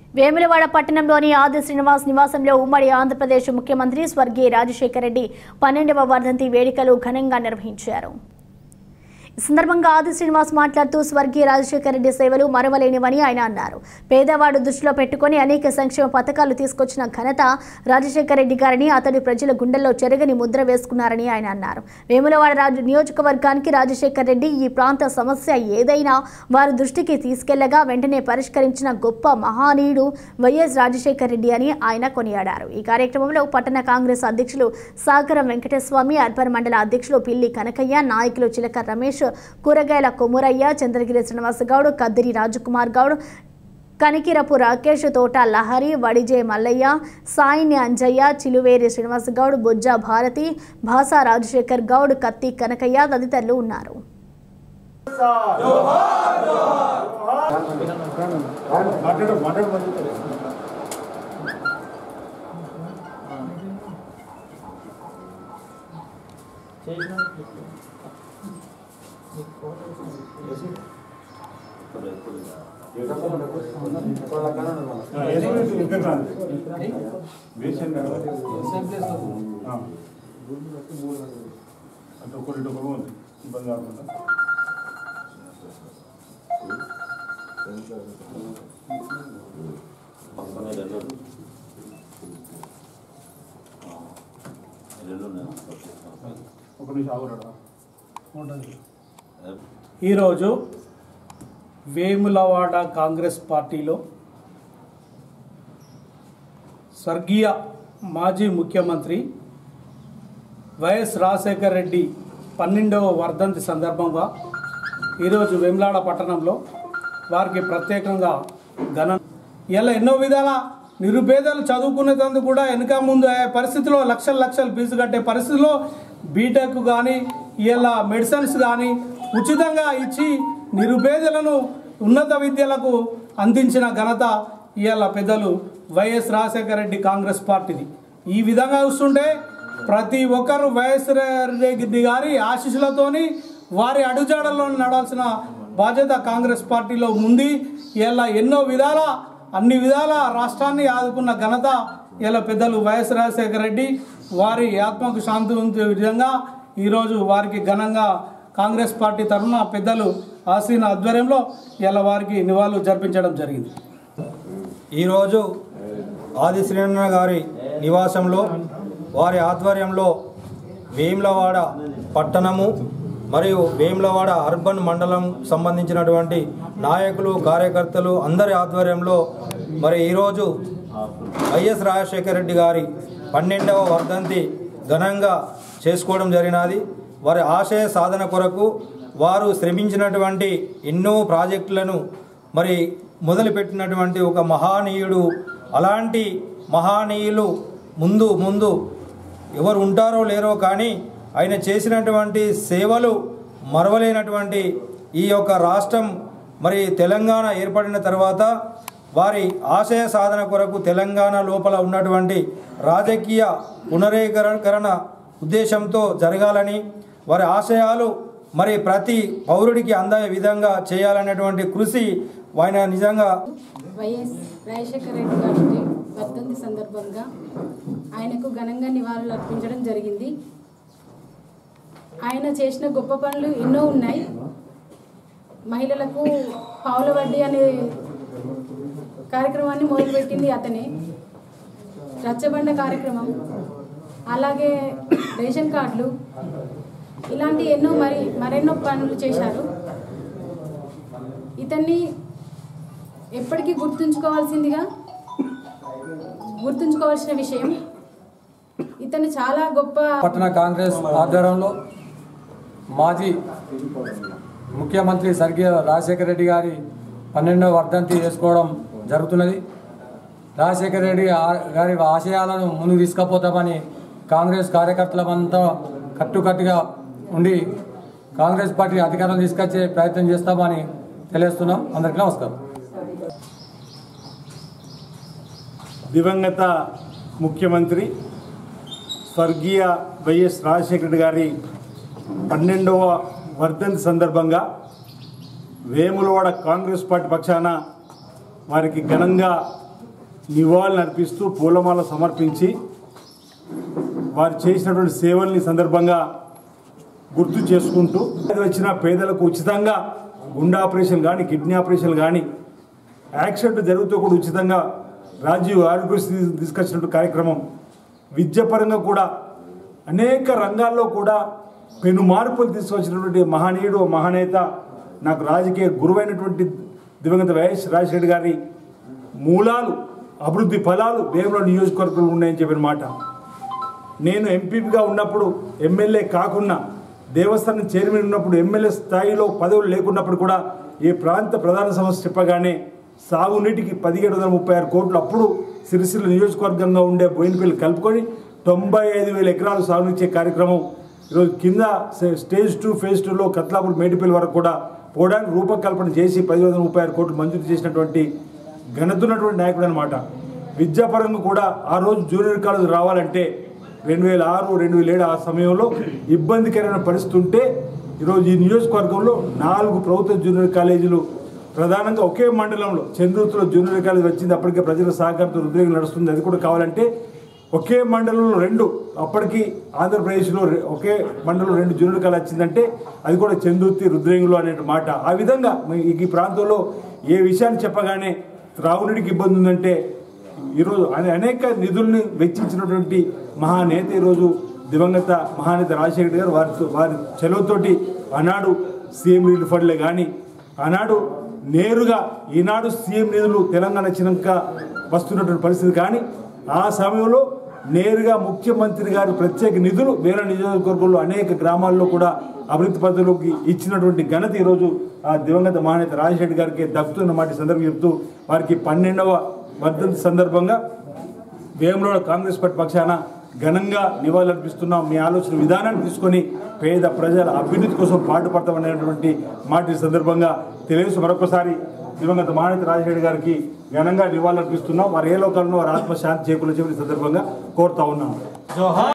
వేములవాడ పట్టణంలోని ఆది శ్రీనివాస్ నివాసంలో ఉమ్మడి ఆంధ్రప్రదేశ్ ముఖ్యమంత్రి స్వర్గీయ రాజశేఖర రెడ్డి పన్నెండవ వర్ధంతి వేడుకలు ఘనంగా నిర్వహించారు ఈ సందర్భంగా ఆది శ్రీనివాస్ మాట్లాడుతూ స్వర్గీయ రాజశేఖర రెడ్డి సేవలు మరవలేనివని ఆయన అన్నారు పేదవాడు దృష్టిలో పెట్టుకుని అనేక సంక్షేమ పథకాలు తీసుకొచ్చిన ఘనత రాజశేఖర రెడ్డి గారిని అతడి ప్రజల గుండెల్లో చెరగని ముద్ర వేసుకున్నారని ఆయన అన్నారు వేములవాడ రాజు నియోజకవర్గానికి రాజశేఖర రెడ్డి ఈ ప్రాంత సమస్య ఏదైనా వారి దృష్టికి తీసుకెళ్లగా వెంటనే పరిష్కరించిన గొప్ప మహానీయుడు వైఎస్ రాజశేఖర రెడ్డి అని ఆయన కొనియాడారు ఈ కార్యక్రమంలో పట్టణ కాంగ్రెస్ అధ్యక్షులు సాగరం వెంకటస్వామి అర్బన్ మండల అధ్యక్షులు పిల్లి కనకయ్య నాయకులు చిలక రమేష్ కూరగాయల కొమురయ్య చంద్రగిరి శ్రీనివాస గౌడ్ కద్దిరి రాజకుమార్ గౌడ్ కనికిరపు రాకేష్ తోట లహరి వడిజే మల్లయ్య సాయిని అంజయ్య చిలువేరి శ్రీనివాస గౌడ్ బొజ్జ భారతి భాసా రాజశేఖర్ గౌడ్ కత్తి కనకయ్య తదితరులు ఉన్నారు అంటే ఒకటి ఒకటి ఉంది ఇబ్బంది కాకుండా పక్కనే రెండు రెండు ఉన్నాయి ఒక నిమిషం ఆగురాడా ఈరోజు వేములవాడ కాంగ్రెస్ పార్టీలో స్వర్గీయ మాజీ ముఖ్యమంత్రి వైఎస్ రాజశేఖర్ రెడ్డి పన్నెండవ వర్ధంతి సందర్భంగా ఈరోజు వేములాడ పట్టణంలో వారికి ప్రత్యేకంగా ఘన ఇలా ఎన్నో విధాల నిరుపేదలు చదువుకునేందుకు కూడా వెనుక ముందు అయ్యే పరిస్థితిలో లక్షల లక్షలు ఫీజు కట్టే పరిస్థితిలో బీటెక్ కానీ ఇలా మెడిసిన్స్ కానీ ఉచితంగా ఇచ్చి నిరుపేదలను ఉన్నత విద్యలకు అందించిన ఘనత ఇవాళ పెద్దలు వైఎస్ రాజశేఖర రెడ్డి కాంగ్రెస్ పార్టీది ఈ విధంగా చూస్తుంటే ప్రతి ఒక్కరు వైఎస్ రెడ్డి గారి ఆశీస్సులతోని వారి అడుగుజాడల్లో నడవాల్సిన బాధ్యత కాంగ్రెస్ పార్టీలో ఉంది ఇలా ఎన్నో విధాల అన్ని విధాల రాష్ట్రాన్ని ఆదుకున్న ఘనత ఇలా పెద్దలు వైఎస్ రాజశేఖర రెడ్డి వారి ఆత్మకు శాంతి ఉంచే విధంగా ఈరోజు వారికి ఘనంగా కాంగ్రెస్ పార్టీ తరఫున పెద్దలు ఆసీన ఆధ్వర్యంలో ఇలా వారికి నివాళులు జరిపించడం జరిగింది ఈరోజు ఆది శ్రీనన్న గారి నివాసంలో వారి ఆధ్వర్యంలో వేములవాడ పట్టణము మరియు వేములవాడ అర్బన్ మండలం సంబంధించినటువంటి నాయకులు కార్యకర్తలు అందరి ఆధ్వర్యంలో మరి ఈరోజు వైఎస్ రాజశేఖర రెడ్డి గారి పన్నెండవ వర్ధంతి ఘనంగా చేసుకోవడం జరిగినది వారి ఆశయ సాధన కొరకు వారు శ్రమించినటువంటి ఎన్నో ప్రాజెక్టులను మరి మొదలుపెట్టినటువంటి ఒక మహానీయుడు అలాంటి మహానీయులు ముందు ముందు ఎవరు ఉంటారో లేరో కానీ ఆయన చేసినటువంటి సేవలు మరవలేనటువంటి ఈ యొక్క రాష్ట్రం మరి తెలంగాణ ఏర్పడిన తర్వాత వారి ఆశయ సాధన కొరకు తెలంగాణ లోపల ఉన్నటువంటి రాజకీయ పునరీకరణ ఉద్దేశంతో జరగాలని వారి ఆశయాలు మరి ప్రతి పౌరుడికి అందే విధంగా చేయాలనేటువంటి కృషి ఆయన నిజంగా వైఎస్ రాజశేఖర రెడ్డి గారి వర్ధంతి సందర్భంగా ఆయనకు ఘనంగా నివాళులు అర్పించడం జరిగింది ఆయన చేసిన గొప్ప పనులు ఎన్నో ఉన్నాయి మహిళలకు పావుల వడ్డీ అనే కార్యక్రమాన్ని మొదలుపెట్టింది అతనే రచ్చబండ కార్యక్రమం అలాగే రేషన్ కార్డులు ఇలాంటి ఎన్నో మరి మరెన్నో పనులు చేశారు ఇతన్ని ఎప్పటికీ గుర్తుంచుకోవాల్సిందిగా గుర్తుంచుకోవాల్సిన విషయం ఇతను చాలా గొప్ప పట్టణ కాంగ్రెస్ ఆధ్వర్యంలో మాజీ ముఖ్యమంత్రి స్వర్గీయ రాజశేఖర రెడ్డి గారి పన్నెండవ వర్ధంతి చేసుకోవడం జరుగుతున్నది రాజశేఖర రెడ్డి ఆ- గారి ఆశయాలను ముందుకు తీసుకుపోతామని కాంగ్రెస్ కార్యకర్తలమంతా కట్టుకట్టుగా ఉండి కాంగ్రెస్ పార్టీ అధికారం తీసుకొచ్చే ప్రయత్నం చేస్తామని తెలియజేస్తున్నాం అందరికీ నమస్కారం దివంగత ముఖ్యమంత్రి స్వర్గీయ వైఎస్ రాజశేఖర రెడ్డి గారి పన్నెండవ వర్ధంతి సందర్భంగా వేములవాడ కాంగ్రెస్ పార్టీ పక్షాన వారికి ఘనంగా నివాళులు అర్పిస్తూ పూలమాల సమర్పించి వారు చేసినటువంటి సేవల్ని సందర్భంగా గుర్తు చేసుకుంటూ వచ్చిన పేదలకు ఉచితంగా గుండె ఆపరేషన్ కానీ కిడ్నీ ఆపరేషన్ కానీ యాక్సిడెంట్ జరుగుతూ కూడా ఉచితంగా రాజీవ్ ఆరోగ్యశ్రీ తీసుకొచ్చినట్టు కార్యక్రమం విద్యాపరంగా కూడా అనేక రంగాల్లో కూడా పెను మార్పులు తీసుకొచ్చినటువంటి మహనీయుడు మహానేత నాకు రాజకీయ గురువైనటువంటి దివంగత వైఎస్ రాజశేఖర్ గారి మూలాలు అభివృద్ధి ఫలాలు వేముల నియోజకవర్గంలో ఉన్నాయని చెప్పిన మాట నేను ఎంపీగా ఉన్నప్పుడు ఎమ్మెల్యే కాకుండా దేవస్థానం చైర్మన్ ఉన్నప్పుడు ఎమ్మెల్యే స్థాయిలో పదవులు లేకున్నప్పుడు కూడా ఈ ప్రాంత ప్రధాన సమస్య చెప్పగానే సాగునీటికి పదిహేడు వందల ముప్పై ఆరు కోట్లు అప్పుడు సిరిసిల్ల నియోజకవర్గంగా ఉండే బోయినపల్లి కలుపుకొని తొంభై ఐదు వేల ఎకరాలు సాగునిచ్చే కార్యక్రమం ఈరోజు కింద స్టే- స్టేజ్ టూ ఫేజ్ టూలో కత్లాపూర్ మేడిపల్లి వరకు కూడా పోవడానికి రూపకల్పన చేసి పదిహేడు వందల ముప్పై ఆరు కోట్లు మంజూరు చేసినటువంటి ఘనతున్నటువంటి నాయకుడు అనమాట విద్యాపరంగా కూడా ఆ రోజు జూనియర్ కాలేజ్ రావాలంటే రెండు వేల ఆరు రెండు వేల ఏడు ఆ సమయంలో ఇబ్బందికరమైన పరిస్థితి ఉంటే ఈరోజు ఈ నియోజకవర్గంలో నాలుగు ప్రభుత్వ జూనియర్ కాలేజీలు ప్రధానంగా ఒకే మండలంలో చంద్రుతులో జూనియర్ కాలేజ్ వచ్చింది అప్పటికే ప్రజల సహకారంతో రుద్రేగం నడుస్తుంది అది కూడా కావాలంటే ఒకే మండలంలో రెండు అప్పటికి ఆంధ్రప్రదేశ్లో రె- ఒకే మండలంలో రెండు జూనియర్ కాలేజ్ వచ్చిందంటే అది కూడా చందుర్తి రుద్రేంగులు అనే మాట ఆ విధంగా మీ- ఈ ప్రాంతంలో ఏ విషయాన్ని చెప్పగానే త్రాగునీటికి ఇబ్బంది ఉందంటే ఈరోజు అనే- అనేక నిధుల్ని వెచ్చించినటువంటి మహానేత ఈరోజు దివంగత మహానేత రాజశేఖర్ గారు వారి వారి చెలవుతోటి ఆనాడు సీఎం రిలీఫ్ ఫండ్లే కానీ ఆనాడు నేరుగా ఈనాడు సీఎం నిధులు తెలంగాణ వచ్చినాక వస్తున్నటువంటి పరిస్థితి కానీ ఆ సమయంలో నేరుగా ముఖ్యమంత్రి గారు ప్రత్యేక నిధులు వేరే నియోజకవర్గంలో అనేక గ్రామాల్లో కూడా అభివృద్ధి పద్ధతిలోకి ఇచ్చినటువంటి ఘనత ఈరోజు ఆ దివంగత మహానేత రాజశేఖర్ గారికి దక్కుతున్న మాట ఈ సందర్భం చెప్తూ వారికి పన్నెండవ వర్ధంతి సందర్భంగా వేములో కాంగ్రెస్ పార్టీ పక్షాన ఘనంగా నివాళులర్పిస్తున్నాం మీ ఆలోచన విధానాన్ని తీసుకొని పేద ప్రజల అభ్యున్నతి కోసం పాటుపడతామనేటువంటి మాట ఈ సందర్భంగా తెలియజేసి మరొకసారి దివంగత మహానేత రాజశేఖర్ గారికి ఘనంగా నివాళులర్పిస్తున్నాం వారు ఏ లోకాలను వారి ఆత్మశాంతి చేకూర్చే సందర్భంగా కోరుతా ఉన్నాం